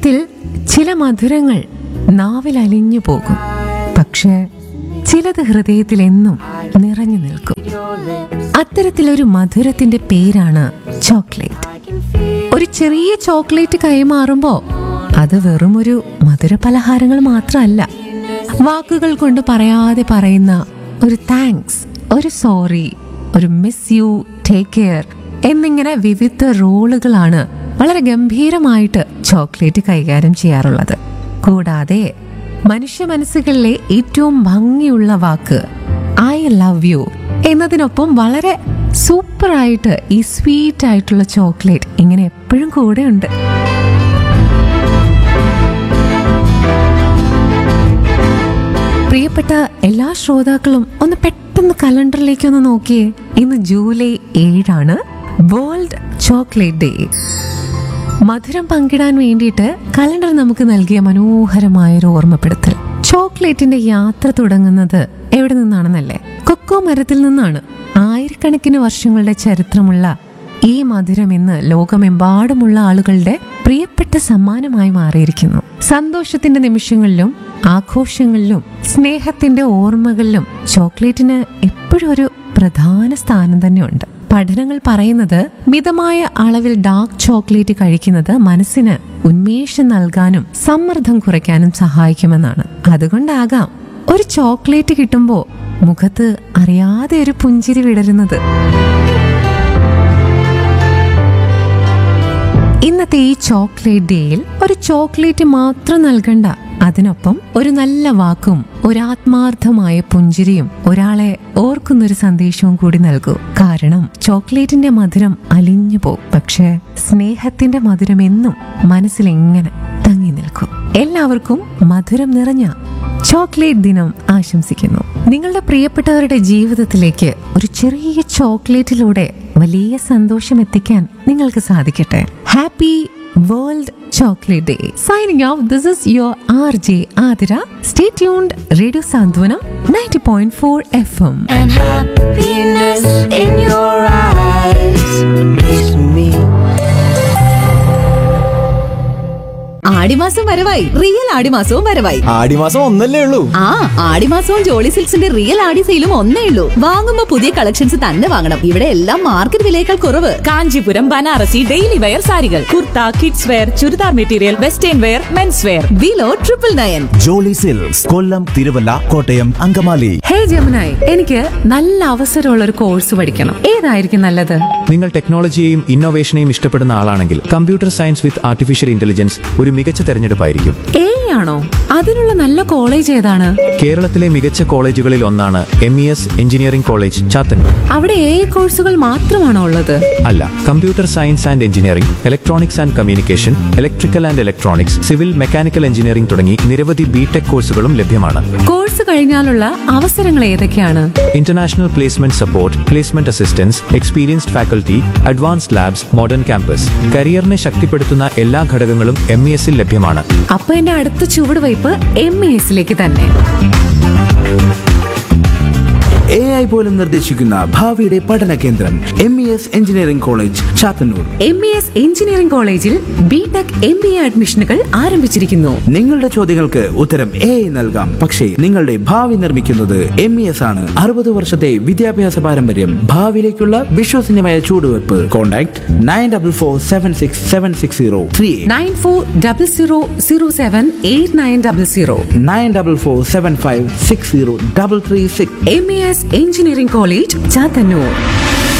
ജീവിതത്തിൽ ചില മധുരങ്ങൾ നാവിൽ അലിഞ്ഞു പോകും പക്ഷേ ചിലത് ഹൃദയത്തിൽ എന്നും നിറഞ്ഞു നിൽക്കും അത്തരത്തിലൊരു മധുരത്തിന്റെ പേരാണ് ചോക്ലേറ്റ് ഒരു ചെറിയ ചോക്ലേറ്റ് കൈമാറുമ്പോ അത് വെറും ഒരു മധുര പലഹാരങ്ങൾ മാത്രമല്ല വാക്കുകൾ കൊണ്ട് പറയാതെ പറയുന്ന ഒരു താങ്ക്സ് ഒരു സോറി ഒരു മിസ് യു ടേക്ക് കെയർ എന്നിങ്ങനെ വിവിധ റോളുകളാണ് വളരെ ഗംഭീരമായിട്ട് ചോക്ലേറ്റ് കൈകാര്യം ചെയ്യാറുള്ളത് കൂടാതെ മനുഷ്യ മനസ്സുകളിലെ ഏറ്റവും ഭംഗിയുള്ള വാക്ക് ഐ ലവ് യു എന്നതിനൊപ്പം വളരെ സൂപ്പറായിട്ട് ഈ സ്വീറ്റ് ആയിട്ടുള്ള ചോക്ലേറ്റ് ഇങ്ങനെ എപ്പോഴും കൂടെ ഉണ്ട് പ്രിയപ്പെട്ട എല്ലാ ശ്രോതാക്കളും ഒന്ന് പെട്ടെന്ന് കലണ്ടറിലേക്ക് ഒന്ന് നോക്കിയേ ഇന്ന് ജൂലൈ ഏഴാണ് വേൾഡ് ചോക്ലേറ്റ് ഡേ മധുരം പങ്കിടാൻ വേണ്ടിയിട്ട് കലണ്ടർ നമുക്ക് നൽകിയ മനോഹരമായൊരു ഓർമ്മപ്പെടുത്തൽ ചോക്ലേറ്റിന്റെ യാത്ര തുടങ്ങുന്നത് എവിടെ നിന്നാണെന്നല്ലേ കൊക്കോ മരത്തിൽ നിന്നാണ് ആയിരക്കണക്കിന് വർഷങ്ങളുടെ ചരിത്രമുള്ള ഈ മധുരം ഇന്ന് ലോകമെമ്പാടുമുള്ള ആളുകളുടെ പ്രിയപ്പെട്ട സമ്മാനമായി മാറിയിരിക്കുന്നു സന്തോഷത്തിന്റെ നിമിഷങ്ങളിലും ആഘോഷങ്ങളിലും സ്നേഹത്തിന്റെ ഓർമ്മകളിലും ചോക്ലേറ്റിന് എപ്പോഴും ഒരു പ്രധാന സ്ഥാനം തന്നെയുണ്ട് പഠനങ്ങൾ പറയുന്നത് മിതമായ അളവിൽ ഡാർക്ക് ചോക്ലേറ്റ് കഴിക്കുന്നത് മനസ്സിന് ഉന്മേഷം നൽകാനും സമ്മർദ്ദം കുറയ്ക്കാനും സഹായിക്കുമെന്നാണ് അതുകൊണ്ടാകാം ഒരു ചോക്ലേറ്റ് കിട്ടുമ്പോൾ മുഖത്ത് അറിയാതെ ഒരു പുഞ്ചിരി വിടരുന്നത് ഇന്നത്തെ ഈ ചോക്ലേറ്റ് ഡേയിൽ ഒരു ചോക്ലേറ്റ് മാത്രം നൽകണ്ട അതിനൊപ്പം ഒരു നല്ല വാക്കും ഒരു ആത്മാർത്ഥമായ പുഞ്ചിരിയും ഒരാളെ ഓർക്കുന്നൊരു സന്ദേശവും കൂടി നൽകൂ കാരണം ചോക്ലേറ്റിന്റെ മധുരം അലിഞ്ഞു പോകും പക്ഷേ സ്നേഹത്തിന്റെ മധുരം എന്നും മനസ്സിൽ എങ്ങനെ തങ്ങി നിൽക്കും എല്ലാവർക്കും മധുരം നിറഞ്ഞ ചോക്ലേറ്റ് ദിനം ആശംസിക്കുന്നു നിങ്ങളുടെ പ്രിയപ്പെട്ടവരുടെ ജീവിതത്തിലേക്ക് ഒരു ചെറിയ ചോക്ലേറ്റിലൂടെ വലിയ സന്തോഷം എത്തിക്കാൻ നിങ്ങൾക്ക് സാധിക്കട്ടെ happy world chocolate day signing off this is your R J Athira stay tuned radio Santhwanam ninety point four F M and happiness in your eyes. It's me. ആടിമാസം വരവായി റിയൽ ആടിമാസവും വരവായി ആടിമാസം ഒന്നല്ലേ ഉള്ളൂ ആ ആടിമാസവും ജോളി സിൽക്സിന്റെ റിയൽ ആടി സെയിലും ഒന്നേ ഉള്ളൂ വാങ്ങുമ്പോ പുതിയ കളക്ഷൻസ് തന്നെ വാങ്ങണം ഇവിടെ എല്ലാം മാർക്കറ്റ് വിലയേക്കാൾ കുറവ് കാഞ്ചീപുരം ബനാറസി ഡെയിലി വെയർ സാരികൾ kurta kids wear churidar material western wear mens wear below triple nine Jolly Silks Kollam Thiruvalla Kottayam Angamaly ഹേ ജമുനായി എനിക്ക് നല്ല അവസരമുള്ള ഒരു കോഴ്സ് പഠിക്കണം ഏതായിരിക്കും നല്ലത് നിങ്ങൾ ടെക്നോളജിയെയും ഇന്നോവേഷനെയും ഇഷ്ടപ്പെടുന്ന ആളാണെങ്കിൽ computer science with artificial intelligence ഒരു മികച്ച തെരഞ്ഞെടുപ്പായിരിക്കും എ ആണോ അതിനുള്ള നല്ല കോളേജ് ഏതാണ് കേരളത്തിലെ മികച്ച കോളേജുകളിൽ ഒന്നാണ് M E S engineering college Chathannoor അവിടെ എ കോഴ്സുകൾ മാത്രമാണോ ഉള്ളത് അല്ല computer science and engineering electronics and communication electrical and electronics civil mechanical engineering തുടങ്ങി നിരവധി ബിടെക് കോഴ്സുകളും ലഭ്യമാണ് കോഴ്സ് കഴിഞ്ഞാലുള്ള അവസരങ്ങൾ ഏതൊക്കെയാണ് international placement support placement assistance experienced faculty advanced labs modern campus കരിയറിനെ ശക്തിപ്പെടുത്തുന്ന എല്ലാ ഘടകങ്ങളും എം ഇ എസിൽ ലഭ്യമാണ് അപ്പൊ എന്റെ അടുത്ത ചുവടുവയ്പ് എം എ എസിലേക്ക് തന്നെ എ ഐ പോലും നിർദ്ദേശിക്കുന്ന ഭാവിയുടെ പഠന കേന്ദ്രം M E S engineering college Chathannoor M E S engineering കോളേജിൽ B tech M B A അഡ്മിഷനുകൾ ആരംഭിച്ചിരിക്കുന്നു നിങ്ങളുടെ ചോദ്യങ്ങൾക്ക് ഉത്തരം എ ഐ നൽകാം പക്ഷേ നിങ്ങളുടെ ഭാവി നിർമ്മിക്കുന്നത് എം ഇ എസ് ആണ് അറുപത് വർഷത്തെ വിദ്യാഭ്യാസ പാരമ്പര്യം ഭാവിയിലേക്കുള്ള വിശ്വസനീയമായ ചൂടുവെപ്പ് contact nine double four seven six seven six zero three nine four double zero zero seven eight nine double zero nine double four seven five six zero double three six M E S engineering college Chathannoor